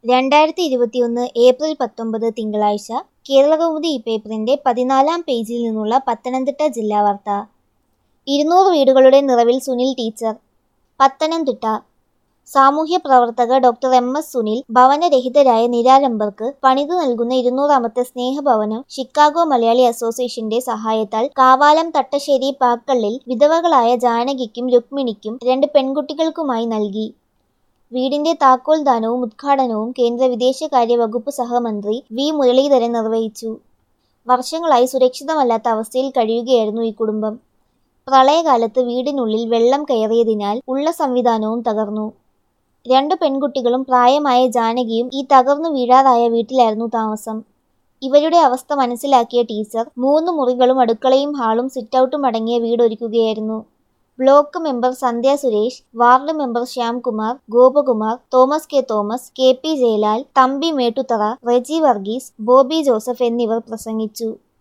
രണ്ടായിരത്തി ഇരുപത്തിയൊന്ന് ഏപ്രിൽ പത്തൊമ്പത് തിങ്കളാഴ്ച കേരളകൗമുദി ഈ പേപ്പറിന്റെ പതിനാലാം പേജിൽ നിന്നുള്ള പത്തനംതിട്ട ജില്ലാ വാർത്ത ഇരുന്നൂറ് വീടുകളുടെ നിറവിൽ സുനിൽ ടീച്ചർ പത്തനംതിട്ട സാമൂഹ്യ പ്രവർത്തക ഡോക്ടർ എം എസ് സുനിൽ ഭവനരഹിതരായ നിരാലംബർക്ക് പണിതു നൽകുന്ന ഇരുന്നൂറാമത്തെ സ്നേഹഭവനം ഷിക്കാഗോ മലയാളി അസോസിയേഷന്റെ സഹായത്താൽ കാവാലം തട്ടശ്ശേരി പാക്കള്ളിൽ വിധവകളായ ജാനകിക്കും രുക്മിണിക്കും രണ്ട് പെൺകുട്ടികൾക്കുമായി നൽകി വീടിന്റെ താക്കോൽ ദാനവും ഉദ്ഘാടനവും കേന്ദ്ര വിദേശകാര്യ വകുപ്പ് സഹമന്ത്രി വി മുരളീധരൻ നിർവഹിച്ചു വർഷങ്ങളായി സുരക്ഷിതമല്ലാത്ത അവസ്ഥയിൽ കഴിയുകയായിരുന്നു ഈ കുടുംബം പ്രളയകാലത്ത് വീടിനുള്ളിൽ വെള്ളം കയറിയതിനാൽ ഉള്ള സംവിധാനവും തകർന്നു രണ്ടു പെൺകുട്ടികളും പ്രായമായ ജാനകിയും ഈ തകർന്നു വീഴാതായ വീട്ടിലായിരുന്നു താമസം ഇവരുടെ അവസ്ഥ മനസ്സിലാക്കിയ ടീച്ചർ മൂന്ന് മുറികളും അടുക്കളയും ഹാളും സിറ്റൗട്ടും അടങ്ങിയ വീടൊരുക്കുകയായിരുന്നു block member Sandhya Suresh ward member Shyamkumar Gopakumar Thomas K Thomas K P Jayalal Thampi Mettuthara Reji Varghese Bobby Joseph എന്നിവർ പ്രസംഗിച്ചു